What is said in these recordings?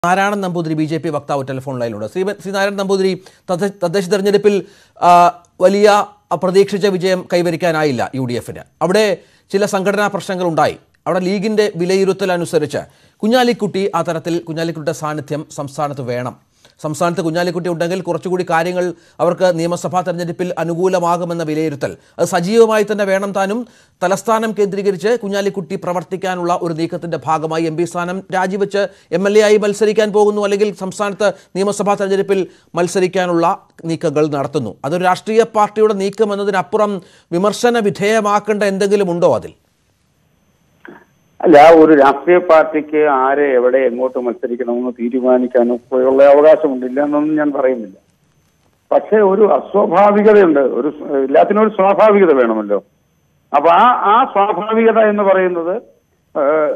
Narayanan Namboothiri B J P വക്താവ് telephone ലൈനിലുണ്ട് ശ്രീ ശ്രീ നാരായണൻ നമ്പൂതിരി തദ്ദേശ തദ്ദേശ തെരഞ്ഞെടുപ്പിൽ ആ, വലിയ അപ്രതീക്ഷിച്ച വിജയം കൈവരിക്കാനായില്ല യു ഡി എഫിന് അവിടെ ചില സംഘടനാ പ്രശ്നങ്ങൾ ഉണ്ടായി അവിടെ ലീഗിന്റെ വിലയിരുത്തൽ അനുസരിച്ച് കുഞ്ഞാലിക്കുട്ടി ആ തരത്തിൽ കുഞ്ഞാലിക്കുട്ടിയുടെ സാന്നിധ്യം സംസ്ഥാനത്ത് വേണം സംസ്ഥാനത്ത് കുഞ്ഞാലിക്കുട്ടി ഉണ്ടെങ്കിൽ കുറച്ചുകൂടി കാര്യങ്ങൾ അവർക്ക് നിയമസഭാ തെരഞ്ഞെടുപ്പിൽ അനുകൂലമാകുമെന്ന വിലയിരുത്തൽ അത് സജീവമായി തന്നെ വേണം താനും തലസ്ഥാനം കേന്ദ്രീകരിച്ച് കുഞ്ഞാലിക്കുട്ടി പ്രവർത്തിക്കാനുള്ള ഒരു നീക്കത്തിന്റെ ഭാഗമായി എം പി സ്ഥാനം രാജിവെച്ച് എം എൽ എ ആയി മത്സരിക്കാൻ പോകുന്നു അല്ലെങ്കിൽ സംസ്ഥാനത്ത് നിയമസഭാ തെരഞ്ഞെടുപ്പിൽ മത്സരിക്കാനുള്ള നീക്കങ്ങൾ നടത്തുന്നു അതൊരു രാഷ്ട്രീയ പാർട്ടിയുടെ നീക്കം എന്നതിനപ്പുറം വിമർശന വിധേയമാക്കേണ്ട എന്തെങ്കിലും ഉണ്ടോ അതിൽ അല്ല ഒരു രാഷ്ട്രീയ പാർട്ടിക്ക് ആരെ എവിടെ എങ്ങോട്ട് മത്സരിക്കണമെന്ന് തീരുമാനിക്കാനും ഉള്ള അവകാശമുണ്ടില്ല എന്നൊന്നും ഞാൻ പറയുന്നില്ല പക്ഷേ ഒരു അസ്വാഭാവികതയുണ്ട് ഒരു സ്- എല്ലാത്തിനും ഒരു സ്വാഭാവികത വേണമല്ലോ അപ്പൊ ആ ആ സ്വാഭാവികത എന്ന് പറയുന്നത് ഏഹ്,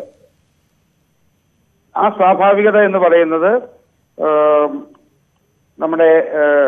ആ സ്വാഭാവികത എന്ന് പറയുന്നത് ഏഹ്, നമ്മുടെ ഏഹ്,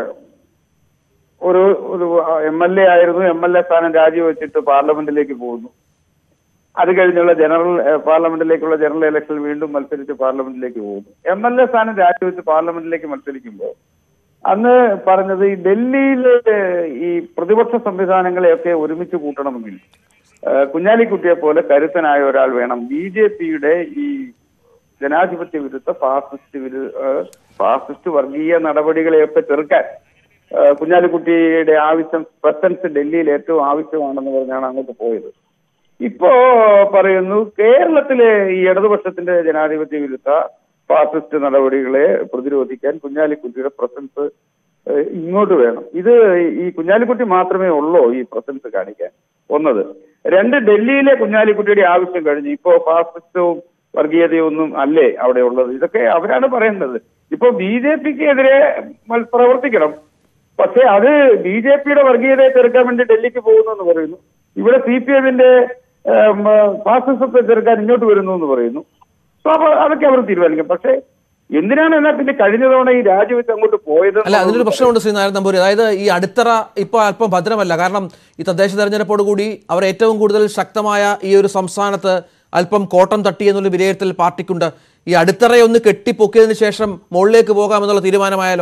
ഒരു ഒരു എം എൽ എ ആയിരുന്നു എം എൽ എ സ്ഥാനം രാജിവെച്ചിട്ട് പാർലമെന്റിലേക്ക് പോകുന്നു അത് കഴിഞ്ഞുള്ള ജനറൽ ഏഹ്, പാർലമെന്റിലേക്കുള്ള ജനറൽ ഇലക്ഷനിൽ വീണ്ടും മത്സരിച്ച് പാർലമെന്റിലേക്ക് പോകുന്നു എം എൽ എ സ്ഥാനം രാജിവെച്ച് പാർലമെന്റിലേക്ക് മത്സരിക്കുമ്പോൾ അന്ന് പറഞ്ഞത് ഈ ഡൽഹിയിലെ ഈ പ്രതിപക്ഷ സംവിധാനങ്ങളെയൊക്കെ ഒരുമിച്ച് കൂട്ടണമെങ്കിൽ ഏഹ്, കുഞ്ഞാലിക്കുട്ടിയെ പോലെ കരുത്തനായ ഒരാൾ വേണം ബി ജെ പിയുടെ ഈ ജനാധിപത്യ വിരുദ്ധ ഫാസിസ്റ്റ് വിരു ഏഹ്, ഫാസിസ്റ്റ് വർഗീയ നടപടികളെയൊക്കെ ചെറുക്കാൻ ഏഹ്, കുഞ്ഞാലിക്കുട്ടിയുടെ ആവശ്യം പ്രസൻസ് ഡൽഹിയിൽ ഏറ്റവും ആവശ്യമാണെന്ന് പറഞ്ഞാണ് അങ്ങോട്ട് പോയത് ഇപ്പോ പറയുന്നു കേരളത്തിലെ ഈ ഇടതുപക്ഷത്തിന്റെ ജനാധിപത്യ വിരുദ്ധ ഫാസിസ്റ്റ് നടപടികളെ പ്രതിരോധിക്കാൻ കുഞ്ഞാലിക്കുട്ടിയുടെ പ്രസൻസ് ഏഹ്, ഇങ്ങോട്ട് വേണം ഇത് ഈ കുഞ്ഞാലിക്കുട്ടി മാത്രമേ ഉള്ളൂ ഈ പ്രസൻസ് കാണിക്കാൻ ഒന്നത് രണ്ട് ഡൽഹിയിലെ കുഞ്ഞാലിക്കുട്ടിയുടെ ആവശ്യം കഴിഞ്ഞു ഇപ്പോ ഫാസിസ്റ്റവും വർഗീയതയും ഒന്നും അല്ലേ അവിടെ ഉള്ളത് ഇതൊക്കെ അവരാണ് പറയേണ്ടത് ഇപ്പൊ ബി ജെ പിക്ക് എതിരെ മൽ- പ്രവർത്തിക്കണം പക്ഷെ അത് ബി ജെ പിയുടെ വർഗീയതയെ ചെറുക്കാൻ വേണ്ടി ഡൽഹിക്ക് പോകുന്നു എന്ന് പറയുന്നു ഇവിടെ സി പി എമ്മിന്റെ ഫാസിസത്തെ ചെറുക്കാൻ ഇങ്ങോട്ട് വരുന്നു എന്ന് പറയുന്നു അപ്പൊ അപ്പൊ അതൊക്കെ അവർ തീരുമാനിക്കും പക്ഷെ എന്തിനാണ് എന്നാൽ പിന്നെ കഴിഞ്ഞ തവണ ഈ രാജിവെച്ച് അങ്ങോട്ട് പോയത് അല്ല അതിനൊരു പ്രശ്നമുണ്ട് ശ്രീ നാരായണ നമ്പൂരി അതായത് ഈ അടിത്തറ ഇപ്പോൾ അല്പം ഭദ്രമല്ല കാരണം ഈ തദ്ദേശ തെരഞ്ഞെടുപ്പോടുകൂടി അവർ ഏറ്റവും കൂടുതൽ ശക്തമായ ഈ ഒരു സംസ്ഥാനത്ത് അല്പം കോട്ടം തട്ടി എന്നുള്ള വിലയിരുത്തൽ പാർട്ടിക്കുണ്ട് ഈ അടിത്തറയൊന്ന് കെട്ടിപ്പൊക്കിയതിന് ശേഷം മുകളിലേക്ക് പോകാമെന്നുള്ള തീരുമാനമായാലോ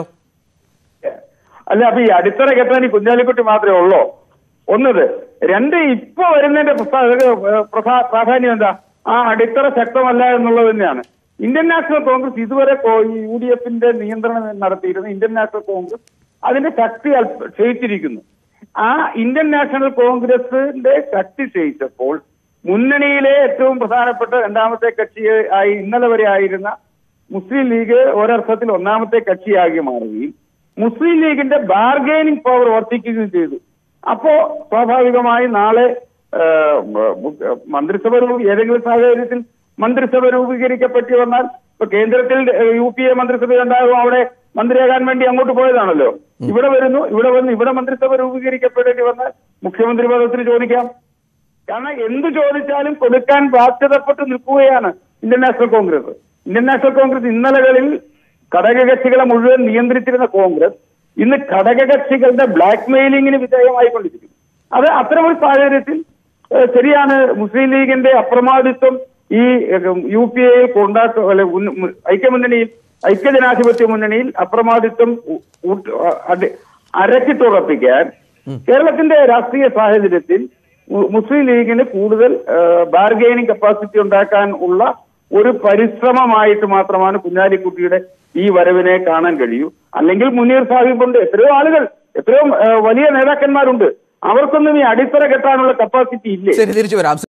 അല്ല അപ്പൊ ഈ അടിത്തറ കെട്ടാൻ ഈ കുഞ്ഞാലിക്കുട്ടി മാത്രമേ ഉള്ളൂ ഒന്നത് രണ്ട് ഇപ്പൊ വരുന്നതിന്റെ പ്രസാ- പ്രസാ- പ്രാധാന്യം എന്താ ആ അടിത്തറ ശക്തമല്ല എന്നുള്ളത് തന്നെയാണ് ഇന്ത്യൻ നാഷണൽ കോൺഗ്രസ് ഇതുവരെ കോ- ഈ യു ഡി എഫിന്റെ നിയന്ത്രണം നടത്തിയിരുന്ന ഇന്ത്യൻ നാഷണൽ കോൺഗ്രസ് അതിന്റെ ശക്തി അല്പ- ക്ഷയിച്ചിരിക്കുന്നു ആ ഇന്ത്യൻ നാഷണൽ കോൺഗ്രസിന്റെ ശക്തി ക്ഷയിച്ചപ്പോൾ മുന്നണിയിലെ ഏറ്റവും പ്രധാനപ്പെട്ട രണ്ടാമത്തെ കക്ഷി ആയി ഇന്നലെ വരെ ആയിരുന്ന മുസ്ലിം ലീഗ് ഒരർത്ഥത്തിൽ ഒന്നാമത്തെ കക്ഷിയാകി മാറുകയും മുസ്ലിം ലീഗിന്റെ ബാർഗൈനിങ് പവർ വർദ്ധിക്കുകയും ചെയ്തു അപ്പോ സ്വാഭാവികമായി നാളെ ആ, മ- മന്ത്രിസഭ രൂപ- ഏതെങ്കിലും സാഹചര്യത്തിൽ മന്ത്രിസഭ രൂപീകരിക്കപ്പെട്ടി വന്നാൽ ഇപ്പൊ കേന്ദ്രത്തിൽ യു പി എ മന്ത്രിസഭ ഉണ്ടാകും അവിടെ മന്ത്രിയാകാൻ വേണ്ടി അങ്ങോട്ട് പോയതാണല്ലോ ഇവിടെ വരുന്നു ഇവിടെ വന്ന് ഇവിടെ മന്ത്രിസഭ രൂപീകരിക്കപ്പെടേണ്ടി വന്നാൽ മുഖ്യമന്ത്രി പദത്തിന് ചോദിക്കാം കാരണം എന്ത് ചോദിച്ചാലും കൊടുക്കാൻ ബാധ്യതപ്പെട്ട് നിൽക്കുകയാണ് Indian National Congress Indian National Congress ഇന്നലകളിൽ ഘടകകക്ഷികളെ മുഴുവൻ നിയന്ത്രിച്ചിരുന്ന കോൺഗ്രസ് ഇന്ന് ഘടകകക്ഷികളുടെ ബ്ലാക്ക് മെയിലിംഗിന് വിധേയമായിക്കൊണ്ടിരിക്കുന്നു അത് അത്തരമൊരു സാഹചര്യത്തിൽ ഏഹ്, ശരിയാണ് മുസ്ലിം ലീഗിന്റെ അപ്രമാദിത്വം ഈ യു പി എ കൊണ്ടാക്ക അല്ലെ ഉന്ന- മു- ഐക്യമുന്നണിയിൽ ഐക്യജനാധിപത്യ മുന്നണിയിൽ അപ്രമാദിത്വം ഉ- ഊട്ട് അടി- അരക്കിത്തുറപ്പിക്കാൻ കേരളത്തിന്റെ രാഷ്ട്രീയ സാഹചര്യത്തിൽ മു- മുസ്ലിം ലീഗിന് കൂടുതൽ ബാർഗൈനിങ് കപ്പാസിറ്റി ഉണ്ടാക്കാൻ ഉള്ള ഒരു പരിശ്രമമായിട്ട് മാത്രമാണ് കുഞ്ഞാലിക്കുട്ടിയുടെ ഈ വരവിനെ കാണാൻ കഴിയൂ അല്ലെങ്കിൽ മുനീർ സാഹിബുണ്ട് എത്രയോ ആളുകൾ എത്രയോ ആ, വലിയ നേതാക്കന്മാരുണ്ട് അവർക്കൊന്നും ഈ അടിത്തറ കെട്ടാനുള്ള കപ്പാസിറ്റി ഇല്ലേ ശരി തിരിച്ചു വരാം